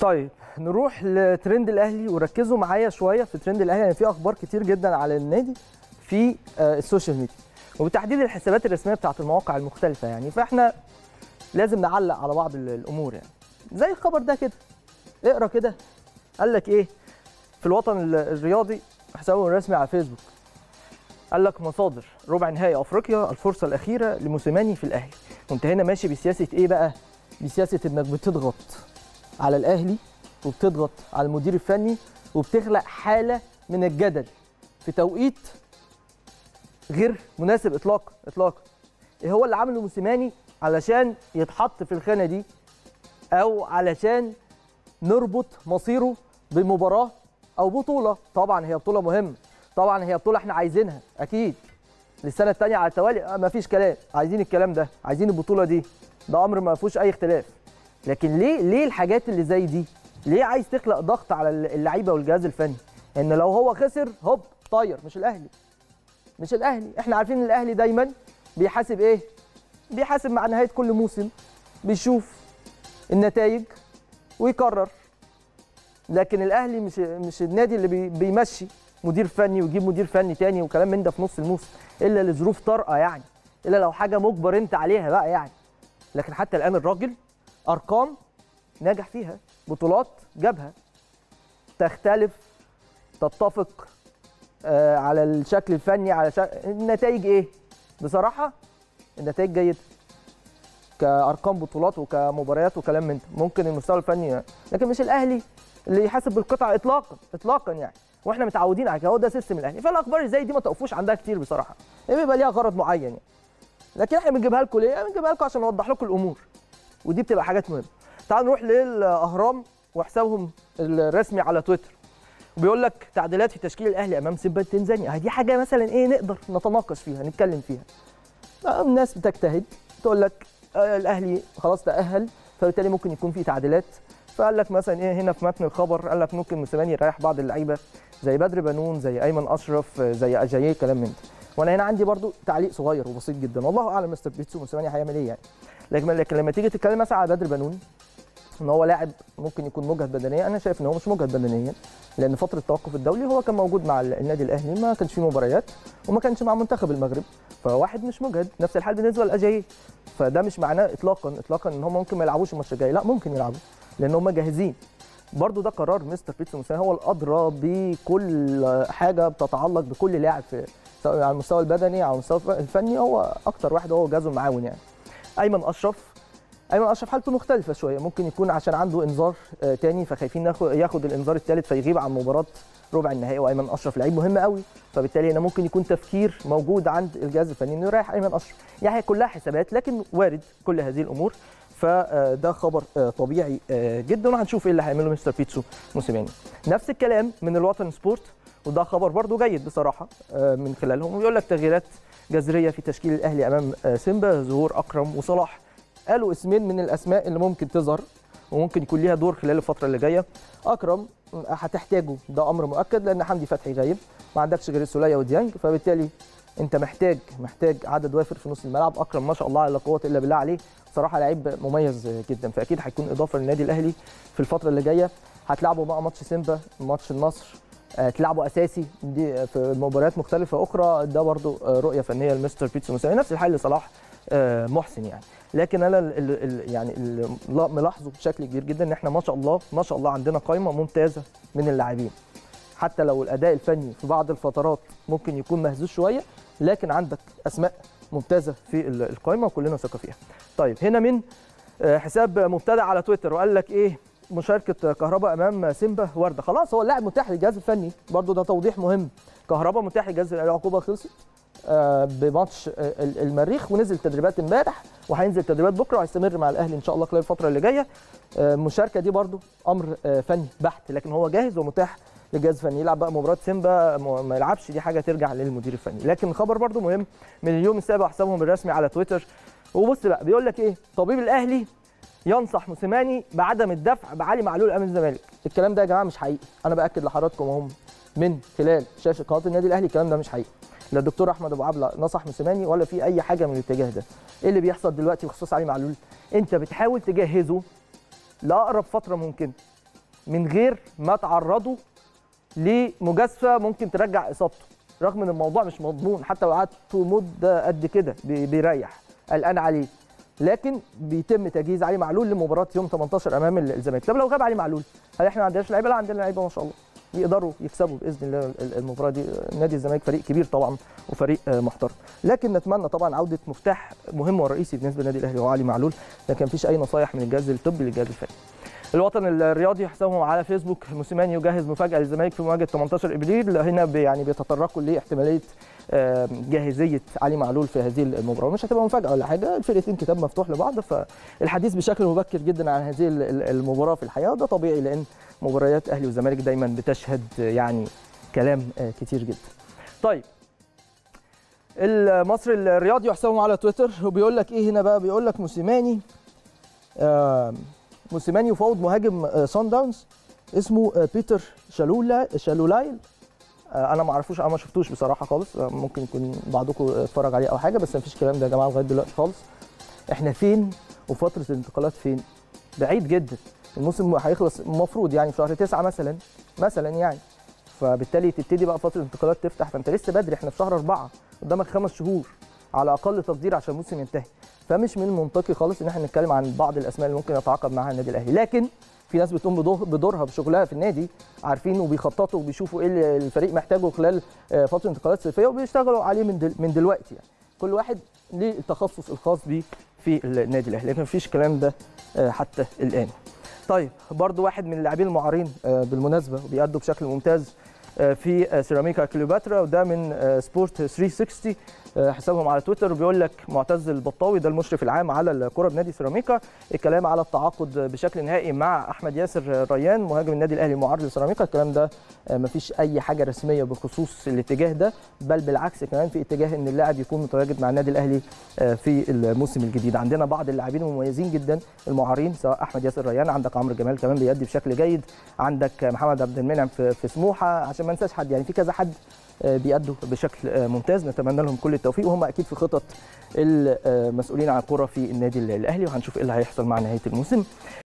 طيب نروح لترند الاهلي وركزوا معايا شويه في ترند الاهلي يعني في اخبار كتير جدا على النادي في آه، السوشيال ميديا وبالتحديد الحسابات الرسميه بتاعت المواقع المختلفه يعني فاحنا لازم نعلق على بعض ال- الامور يعني زي الخبر ده كده اقرا كده قال لك ايه في الوطن ال- الرياضي حسابه الرسمي على فيسبوك قال لك مصادر ربع نهائي افريقيا الفرصه الاخيره لموسيماني في الاهلي وانت هنا ماشي بسياسه ايه بقى بسياسه انك بتضغط على الاهلي وبتضغط على المدير الفني وبتخلق حاله من الجدل في توقيت غير مناسب اطلاقا اطلاقا ايه هو اللي عمله موسيماني علشان يتحط في الخانه دي او علشان نربط مصيره بمباراه او بطوله طبعا هي بطوله مهمه طبعا هي بطوله احنا عايزينها اكيد للسنه الثانيه على التوالي آه، مفيش كلام عايزين الكلام ده عايزين البطوله دي ده امر ما فيهوش اي اختلاف لكن ليه ليه الحاجات اللي زي دي ليه عايز تخلق ضغط على اللعيبه والجهاز الفني ان لو هو خسر هوب طاير مش الاهلي مش الاهلي احنا عارفين ان الاهلي دايما بيحاسب ايه بيحاسب مع نهايه كل موسم بيشوف النتائج ويقرر لكن الاهلي مش مش النادي اللي بي- بيمشي مدير فني ويجيب مدير فني تاني وكلام من ده في نص الموسم الا لظروف طارئه يعني الا لو حاجه مجبر انت عليها بقى يعني لكن حتى الان الراجل ارقام ناجح فيها بطولات جابها تختلف تتفق آه على الشكل الفني على شك... النتائج ايه بصراحه النتائج جيده كارقام بطولات وكمباريات وكلام من ده ممكن المستوى الفني لكن مش الاهلي اللي يحاسب بالقطعه اطلاقا اطلاقا يعني واحنا متعودين على كده هو ده سيستم الاهلي فالاخبار اللي زي دي ما توقفوش عندها كتير بصراحه هي بيبقى ليها غرض معين يعني لكن احنا بنجيبها لكم ليه؟ بنجيبها لكم عشان نوضح لكم الامور ودي بتبقى حاجات مهمه تعالوا نروح للاهرام وحسابهم الرسمي على تويتر بيقول لك تعديلات في تشكيل الاهلي امام سيمبا التنزاني دي حاجه مثلا ايه نقدر نتناقش فيها نتكلم فيها آه، الناس بتجتهد تقول لك آه، الاهلي خلاص تاهل فبالتالي ممكن يكون في تعديلات فقال لك مثلا ايه هنا في متن الخبر قال لك ممكن موسيماني يريح بعض اللعيبه زي بدر بنون زي ايمن اشرف آه، زي اجاييه كلام من ده وانا هنا عندي برضو تعليق صغير وبسيط جدا والله اعلم مستر بيتسو موسيماني هيعمل ايه يعني لكن لكن لما تيجي تتكلم مثلا على بدر بنون ان هو لاعب ممكن يكون مجهد بدنيا انا شايف ان هو مش مجهد بدنيا لان فتره التوقف الدولي هو كان موجود مع النادي الاهلي ما كانش فيه مباريات وما كانش مع منتخب المغرب فواحد مش مجهد نفس الحال بالنسبه لاجاييه فده مش معناه اطلاقا اطلاقا ان هم ممكن ما يلعبوش الماتش الجاي لا ممكن يلعبوا لان هم جاهزين برضو ده قرار مستر بيتسو موسيماني هو الادرى بكل حاجه بتتعلق بكل لاعب في سواء على المستوى البدني او على المستوى الفني هو اكتر واحد هو جهازه المعاون يعني ايمن اشرف ايمن اشرف حالته مختلفه شويه ممكن يكون عشان عنده انذار آه، تاني فخايفين ناخد ياخد الانذار الثالث فيغيب عن مباراه ربع النهائي وايمن اشرف لعيب مهم قوي فبالتالي هنا ممكن يكون تفكير موجود عند الجهاز الفني انه يريح ايمن اشرف يعني هي كلها حسابات لكن وارد كل هذه الامور فده خبر آه، طبيعي آه، جدا وهنشوف ايه اللي هيعمله مستر بيتسو موسيماني نفس الكلام من الوطن سبورت وده خبر برضو جيد بصراحه آه، من خلالهم ويقول لك تغييرات جذريه في تشكيل الاهلي امام آه، سيمبا ظهور اكرم وصلاح قالوا اسمين من الاسماء اللي ممكن تظهر وممكن يكون ليها دور خلال الفتره اللي جايه اكرم هتحتاجه ده امر مؤكد لان حمدي فتحي غايب ما عندكش غير السوليه وديانج فبالتالي انت محتاج محتاج عدد وافر في نص الملعب اكرم ما شاء الله لا قوه الا بالله عليه صراحه لعيب مميز جدا فاكيد هيكون اضافه للنادي الاهلي في الفتره اللي جايه هتلعبوا بقى ماتش سيمبا ماتش النصر آه، تلعبوا اساسي دي في مباريات مختلفه اخرى ده برضو آه، رؤيه فنيه لمستر بيتسو موسيماني نفس الحال لصلاح آه، محسن يعني لكن انا ال ال ال يعني ال- لا- ملاحظه بشكل كبير جدا ان احنا ما شاء الله ما شاء الله عندنا قائمه ممتازه من اللاعبين حتى لو الاداء الفني في بعض الفترات ممكن يكون مهزوز شويه لكن عندك اسماء ممتازه في ال- القائمه وكلنا ثقه فيها. طيب هنا من آه، حساب مبتدع على تويتر وقال لك ايه مشاركه كهرباء امام سيمبا ورده خلاص هو اللاعب متاح للجهاز الفني برضو ده توضيح مهم كهرباء متاح للجهاز العقوبه خلصت آه، بماتش آه، ال- المريخ ونزل تدريبات امبارح وهينزل تدريبات بكره وهيستمر مع الاهلي ان شاء الله خلال الفتره اللي جايه آه، المشاركه دي برضو امر آه، فني بحت لكن هو جاهز ومتاح للجهاز الفني يلعب بقى مباراه سيمبا م- ما يلعبش دي حاجه ترجع للمدير الفني لكن الخبر برضو مهم من اليوم السابع حسابهم الرسمي على تويتر وبص بقى بيقول لك ايه طبيب الاهلي ينصح موسيماني بعدم الدفع بعلي معلول امام الزمالك الكلام ده يا جماعه مش حقيقي انا باكد لحضراتكم اهم من خلال شاشه قناه النادي الاهلي الكلام ده مش حقيقي لا الدكتور احمد ابو عبله نصح موسيماني ولا في اي حاجه من الاتجاه ده ايه اللي بيحصل دلوقتي بخصوص علي معلول انت بتحاول تجهزه لاقرب فتره ممكن من غير ما تعرضوا لمجازفه ممكن ترجع اصابته رغم ان الموضوع مش مضمون حتى لو قعدت مده قد كده بي- بيريح قلقان عليه لكن بيتم تجهيز علي معلول لمباراه يوم 18 امام الزمالك طب لو غاب علي معلول هل احنا ما عندناش لعيبه لا عندنا لعيبه ما شاء الله يقدروا يكسبوا باذن الله ال- المباراه دي نادي الزمالك فريق كبير طبعا وفريق آه، محترم لكن نتمنى طبعا عوده مفتاح مهم ورئيسي بالنسبه للنادي الاهلي وهو علي معلول لكن مفيش اي نصايح من الجهاز الطبي للجهاز الفني الوطن الرياضي حسابهم على فيسبوك موسيماني يجهز مفاجاه للزمالك في مواجهه 18 ابريل هنا بي- يعني بيتطرقوا لاحتماليه آه، جاهزيه علي معلول في هذه المباراه مش هتبقى مفاجاه ولا حاجه الفرقتين كتاب مفتوح لبعض فالحديث بشكل مبكر جدا عن هذه ال- ال- المباراه في الحقيقه وده طبيعي لان مباريات اهلي والزمالك دايما بتشهد آه، يعني كلام آه، كتير جدا طيب المصري الرياضي حسابهم على تويتر وبيقول لك ايه هنا بقى بيقول لك موسيماني آه موسيماني يفاوض مهاجم آه سان داونز اسمه آه بيتر شالولا شالولايل آه انا ما اعرفوش انا ما شفتوش بصراحه خالص آه ممكن يكون بعضكم اتفرج عليه او حاجه بس ما فيش الكلام ده يا جماعه لغايه دلوقتي خالص احنا فين وفتره الانتقالات فين بعيد جدا الموسم هيخلص المفروض يعني في شهر تسعة مثلا مثلا يعني فبالتالي تبتدي بقى فتره الانتقالات تفتح فانت لسه بدري احنا في شهر أربعة قدامك خمس شهور على اقل تقدير عشان الموسم ينتهي فمش من المنطقي خالص ان احنا نتكلم عن بعض الاسماء اللي ممكن يتعاقد معاها النادي الاهلي لكن في ناس بتقوم بدور- بدورها بشغلها في النادي عارفين وبيخططوا وبيشوفوا ايه اللي الفريق محتاجه خلال آه، فتره الانتقالات الصيفيه وبيشتغلوا عليه من دل من دلوقتي يعني كل واحد ليه التخصص الخاص بيه في النادي الاهلي لكن مفيش الكلام ده آه، حتى الان طيب برضو واحد من اللاعبين المعارين آه، بالمناسبه وبيأدوا بشكل ممتاز آه، في آه، سيراميكا كليوباترا وده من آه، سبورت 360 آه، حسابهم على تويتر بيقول لك معتز البطاوي ده المشرف العام على الكره بنادي سيراميكا الكلام على التعاقد بشكل نهائي مع احمد ياسر ريان مهاجم النادي الاهلي المعار لسيراميكا الكلام ده آه، مفيش اي حاجه رسميه بخصوص الاتجاه ده بل بالعكس كمان في اتجاه ان اللاعب يكون متواجد مع النادي الاهلي آه، في الموسم الجديد عندنا بعض اللاعبين المميزين جدا المعارين سواء احمد ياسر ريان عندك عمرو جمال كمان بيأدي بشكل جيد عندك محمد عبد المنعم في في سموحه عشان ما ننساش حد يعني في كذا حد آه، بيأدوا بشكل آه، ممتاز نتمنى لهم كل التوفيق وهم اكيد في خطط المسؤولين عن الكره في النادي الاهلي وهنشوف ايه اللي هيحصل مع نهايه الموسم